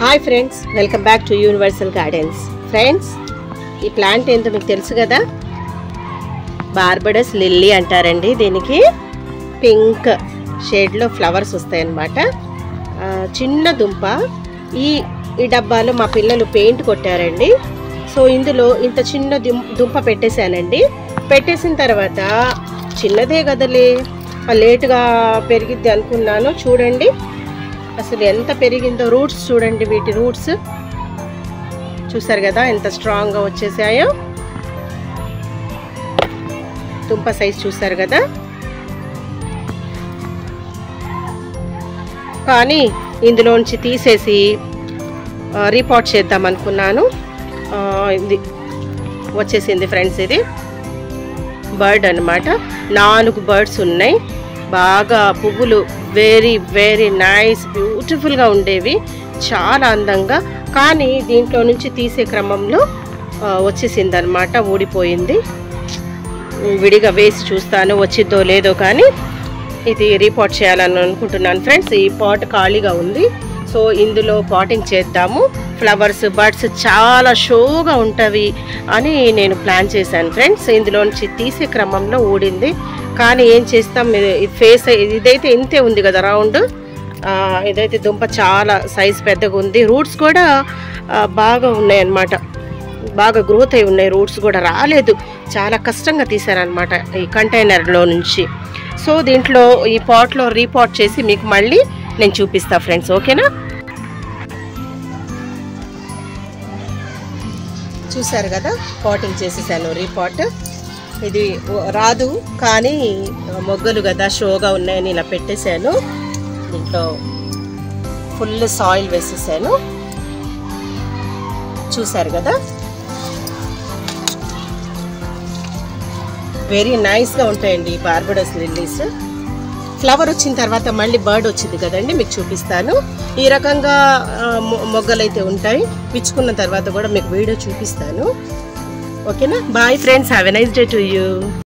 hi friends welcome back to Universal Gardens friends ఈ plant ఏంటో మీకు తెలుసు కదా బార్బడస్ లిల్లీ అంటారండి దీనికి పింక్ షేడ్లో ఫ్లవర్స్ వస్తాయన్నమాట ఆ, చిన్న దుంప ఈ ఈ డబ్బాలో మా పిల్లలు పెయింట్ కొట్టారండి సో ఇందులో ఇంత చిన్న దుం- దుంప పెట్టేశానండి పెట్టేసిన తర్వాత చిన్నదే కదలే ఆ, లేటుగా పెరిగిద్ది అనుకున్నాను చూడండి అసలు ఎంత పెరిగిందో రూట్స్ చూడండి వీటి రూట్స్ చూసారు కదా ఎంత స్ట్రాంగ్గా వచ్చేసాయో దుంప సైజ్ చూసారు కదా కానీ ఇందులోంచి తీసేసి రీపాట్ చేద్దాం అనుకున్నాను ఆ, ఇది వచ్చేసింది ఫ్రెండ్స్ ఇది బర్డ్ అన్నమాట నాలుగు బర్డ్స్ ఉన్నాయి బాగా పువ్వులు వెరీ వెరీ నైస్ బ్యూటిఫుల్గా ఉండేవి చాలా అందంగా కానీ దీంట్లో నుంచి తీసే క్రమంలో వచ్చేసింది అనమాట ఊడిపోయింది విడిగా వేసి చూస్తాను వచ్చిద్దో లేదో కానీ ఇది రీపాట్ చేయాలని అనుకుంటున్నాను ఫ్రెండ్స్ ఈ పాట్ ఖాళీగా ఉంది సో ఇందులో పాటింగ్ చేద్దాము ఫ్లవర్స్ బర్డ్స్ చాలా షోగా ఉంటవి అని నేను ప్లాన్ చేశాను ఫ్రెండ్స్ ఇందులోంచి తీసే క్రమంలో ఊడింది కానీ ఏం చేస్తాం ఇది- ఇది ఫేస్ ఇదైతే ఇంతే ఉంది కదా రౌండ్ ఆ, ఇదైతే దుంప చాలా సైజ్ పెద్దగా ఉంది రూట్స్ కూడా ఆ, బాగా ఉన్నాయి అన్నమాట బాగా గ్రోత్ అయి ఉన్నాయి రూట్స్ కూడా రాలేదు చాలా కష్టంగా తీశారనమాట ఈ కంటైనర్లో నుంచి సో దీంట్లో ఈ పాట్లో రీపాట్ చేసి మీకు మళ్ళీ నేను చూపిస్తా ఫ్రెండ్స్ ఓకేనా చూశారు కదా పాటింగ్ చేసేసాను రీపాట్ ఇది రాదు కానీ మొగ్గలు కదా షోగా ఉన్నాయని ఇలా పెట్టేశాను దీంట్లో ఫుల్ సాయిల్ వేసేసాను చూశారు కదా వెరీ నైస్గా ఉంటాయండి ఈ బార్బడస్ లిల్లీస్ ఫ్లవర్ వచ్చిన తర్వాత మళ్ళీ బర్డ్ వచ్చింది కదండి మీకు చూపిస్తాను ఈ రకంగా ఆ, మొ- మొగ్గలు అయితే ఉంటాయి పిచ్చుకున్న తర్వాత కూడా మీకు వీడియో చూపిస్తాను ఓకేనా bye friends have a nice day to you